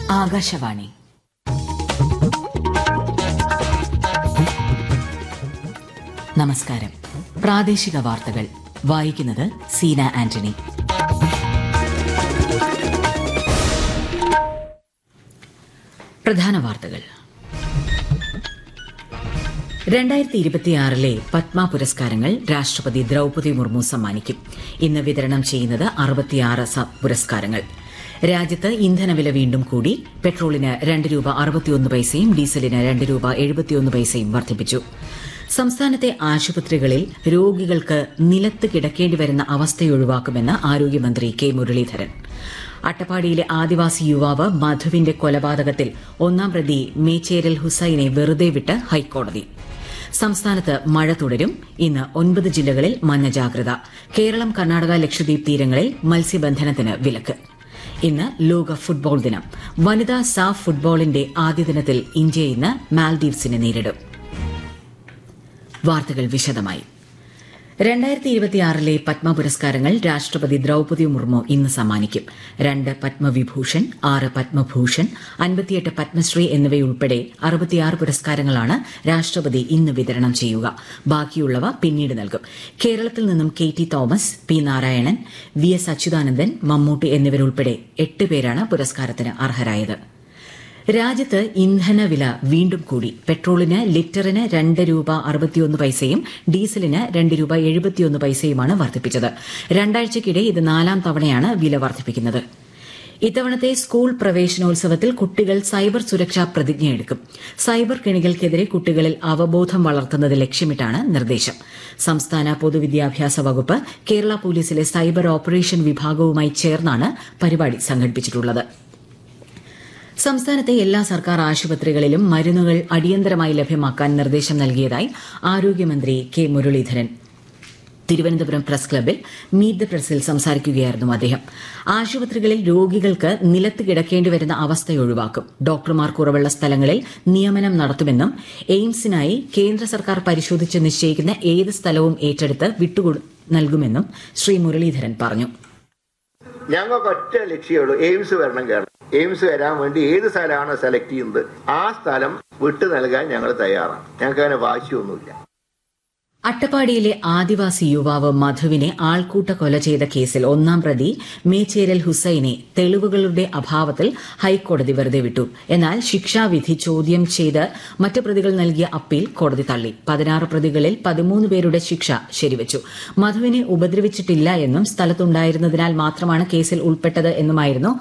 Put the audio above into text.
ആകാശവാണി നമസ്കാരം പ്രാദേശിക വാർത്തകൾ വായിക്കുന്നത് സീന ആന്റണി പ്രധാന വാർത്തകൾ രണ്ടായിരത്തി ഇരുപത്തിയാറിലെ പത്മ പുരസ്കാരങ്ങൾ രാഷ്ട്രപതി ദ്രൌപതി മുർമു സമ്മാനിക്കും ഇന്ന് വിതരണം ചെയ്യുന്നത് അറുപത്തിയാറ് സ- പുരസ്കാരങ്ങൾ രാജ്യത്ത് ഇന്ധനവില വീണ്ടും കൂടി പെട്രോളിന് രണ്ട് രൂപ അറുപത്തിയൊന്ന് പൈസയും ഡീസലിന് രണ്ട് രൂപ എഴുപത്തിയൊന്ന് പൈസയും വർദ്ധിപ്പിച്ചു സംസ്ഥാനത്തെ ആശുപത്രികളിൽ രോഗികൾക്ക് നിലത്ത് കിടക്കേണ്ടി വരുന്ന അവസ്ഥയൊഴിവാക്കുമെന്ന് ആരോഗ്യമന്ത്രി കെ മുരളീധരൻ അട്ടപ്പാടിയിലെ ആദിവാസി യുവാവ് മധുവിന്റെ കൊലപാതകത്തിൽ ഒന്നാം പ്രതി മേച്ചേരൽ ഹുസൈനെ വെറുതെ വിട്ട് ഹൈക്കോടതി സംസ്ഥാനത്ത് മഴ തുടരും ഇന്ന് ഒൻപത് ജില്ലകളിൽ മഞ്ഞ ജാഗ്രത കേരളം കർണാടക ലക്ഷദ്വീപ് തീരങ്ങളിൽ മത്സ്യബന്ധനത്തിന് വിലക്ക് ഇന്ന് ലോക ഫുട്ബോൾ ദിനം വനിതാ സാഫ് ഫുട്ബോളിന്റെ ആദ്യ ദിനത്തിൽ ഇന്ത്യ ഇന്ന് മാൽദീവ്സിനെ നേരിടും വാർത്തകൾ വിശദമായി രണ്ടായിരത്തി ഇരുപത്തിയാറിലെ പത്മ പുരസ്കാരങ്ങൾ രാഷ്ട്രപതി ദ്രൌപതി മുർമു ഇന്ന് സമ്മാനിക്കും രണ്ട് പത്മവിഭൂഷൺ ആറ് പത്മഭൂഷൺ അൻപത്തിയെട്ട് പത്മശ്രീ എന്നിവയുൾപ്പെടെ അറുപത്തിയാറ് പുരസ്കാരങ്ങളാണ് രാഷ്ട്രപതി ഇന്ന് വിതരണം ചെയ്യുക ബാക്കിയുള്ളവ പിന്നീട് നൽകും കേരളത്തിൽ നിന്നും K T Thomas P Narayanan V S Achuthanandan Mammootty എന്നിവരുൾപ്പെടെ എട്ട് പേരാണ് പുരസ്കാരത്തിന് അർഹരായത് രാജ്യത്ത് ഇന്ധനവില വീണ്ടും കൂടി പെട്രോളിന് ലിറ്ററിന് രണ്ട് രൂപ അറുപത്തിയൊന്ന് പൈസയും ഡീസലിന് രണ്ട് രൂപ എഴുപത്തിയൊന്ന് പൈസയുമാണ് വർദ്ധിപ്പിച്ചത് രണ്ടാഴ്ചയ്ക്കിടെ ഇത് നാലാം തവണയാണ് വില വർദ്ധിപ്പിക്കുന്നത് ഇത്തവണത്തെ സ്കൂൾ പ്രവേശനോത്സവത്തിൽ കുട്ടികൾ സൈബർ സുരക്ഷാ പ്രതിജ്ഞയെടുക്കും സൈബർ കെണികൾക്കെതിരെ കുട്ടികളിൽ അവബോധം വളർത്തുന്നത് ലക്ഷ്യമിട്ടാണ് നിർദ്ദേശം സംസ്ഥാന പൊതുവിദ്യാഭ്യാസ വകുപ്പ് കേരള പോലീസിലെ സൈബർ ഓപ്പറേഷൻ വിഭാഗവുമായി ചേർന്നാണ് പരിപാടി സംഘടിപ്പിച്ചിട്ടുള്ളത് സംസ്ഥാനത്തെ എല്ലാ സർക്കാർ ആശുപത്രികളിലും മരുന്നുകൾ അടിയന്തരമായി ലഭ്യമാക്കാൻ നിർദ്ദേശം നൽകിയതായി ആരോഗ്യമന്ത്രി കെ മുരളീധരൻ തിരുവനന്തപുരം പ്രസ് ക്ലബിൽ മീറ്റ് ദ പ്രസിൽ സംസാരിക്കുകയായിരുന്നു അദ്ദേഹം ആശുപത്രികളിൽ രോഗികൾക്ക് നിലത്ത് കിടക്കേണ്ടി വരുന്ന അവസ്ഥ ഒഴിവാക്കും ഡോക്ടർമാർ കുറവുള്ള സ്ഥലങ്ങളിൽ നിയമനം നടത്തുമെന്നും എയിംസിനായി കേന്ദ്ര സർക്കാർ പരിശോധിച്ച് നിശ്ചയിക്കുന്ന ഏത് സ്ഥലവും ഏറ്റെടുത്ത് വിട്ടുകൊടു നൽകുമെന്നും ശ്രീ മുരളീധരൻ പറഞ്ഞു ഞങ്ങൾക്ക് ഒറ്റ ലക്ഷ്യമുള്ളൂ എയിംസ് വരണം കേരളം എയിംസ് വരാൻ വേണ്ടി ഏത് സ്ഥലമാണോ സെലക്ട് ചെയ്യുന്നത് ആ സ്ഥലം വിട്ടു നൽകാൻ ഞങ്ങൾ തയ്യാറാണ് ഞങ്ങൾക്ക് അങ്ങനെ വാശിയൊന്നുമില്ല അട്ടപ്പാടിയിലെ ആദിവാസി യുവാവ് മധുവിനെ ആൾക്കൂട്ട കൊല ചെയ്ത കേസിൽ ഒന്നാം പ്രതി മേച്ചേരൽ ഹുസൈനെ തെളിവുകളുടെ അഭാവത്തിൽ ഹൈക്കോടതി വെറുതെ വിട്ടു എന്നാൽ ശിക്ഷാവിധി ചോദ്യം ചെയ്ത് മറ്റ് പ്രതികൾ നൽകിയ അപ്പീൽ കോടതി തള്ളി പതിനാറ് പ്രതികളിൽ പതിമൂന്ന് പേരുടെ ശിക്ഷ ശരിവച്ചു മധുവിനെ ഉപദ്രവിച്ചിട്ടില്ല എന്നും സ്ഥലത്തുണ്ടായിരുന്നതിനാൽ മാത്രമാണ് കേസിൽ ഉൾപ്പെട്ടത് എന്നുമായിരുന്നു